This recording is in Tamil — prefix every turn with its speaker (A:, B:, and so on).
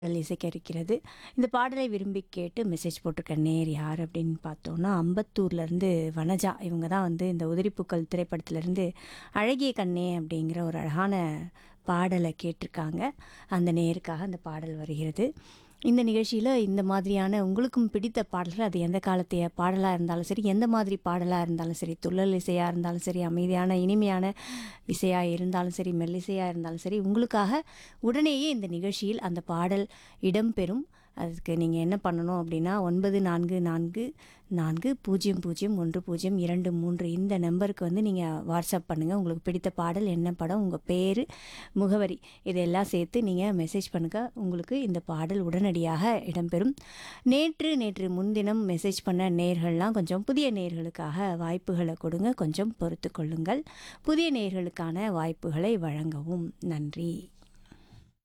A: பாடல் இசைக்க இருக்கிறது இந்த பாடலை விரும்பி கேட்டு மெசேஜ் போட்டிருக்க நேர் யார் அப்படின்னு பார்த்தோன்னா அம்பத்தூர்லேருந்து வனஜா இவங்க தான் வந்து இந்த உதிரிப்பூக்கள் திரைப்படத்திலேருந்து அழகிய கண்ணே அப்படிங்கிற ஒரு அழகான பாடலை கேட்டிருக்காங்க அந்த நேருக்காக அந்த பாடல் வருகிறது இந்த நிகழ்ச்சியில் இந்த மாதிரியான உங்களுக்கும் பிடித்த பாடல்கள் அது எந்த காலத்தைய பாடலாக இருந்தாலும் சரி எந்த மாதிரி பாடலாக இருந்தாலும் சரி துள்ளல் இசையாக இருந்தாலும் சரி அமைதியான இனிமையான இசையாக இருந்தாலும் சரி மெல்லிசையாக இருந்தாலும் சரி உங்களுக்காக உடனேயே இந்த நிகழ்ச்சியில் அந்த பாடல் இடம்பெறும் அதுக்கு நீங்கள் என்ன பண்ணணும் அப்படின்னா ஒன்பது நான்கு நான்கு நான்கு பூஜ்ஜியம் பூஜ்ஜியம் ஒன்று பூஜ்ஜியம் இரண்டு மூன்று இந்த நம்பருக்கு வந்து நீங்கள் வாட்ஸ்அப் பண்ணுங்கள் உங்களுக்கு பிடித்த பாடல் என்ன படம் உங்கள் பேர் முகவரி இதெல்லாம் சேர்த்து நீங்கள் மெசேஜ் பண்ணுங்கள் உங்களுக்கு இந்த பாடல் உடனடியாக இடம்பெறும் நேற்று நேற்று முன்தினம் மெசேஜ் பண்ண நேர்கள்லாம் கொஞ்சம் புதிய நேர்களுக்காக வாய்ப்புகளை கொடுங்க கொஞ்சம் பொறுத்து கொள்ளுங்கள் புதிய நேர்களுக்கான வாய்ப்புகளை வழங்கவும் நன்றி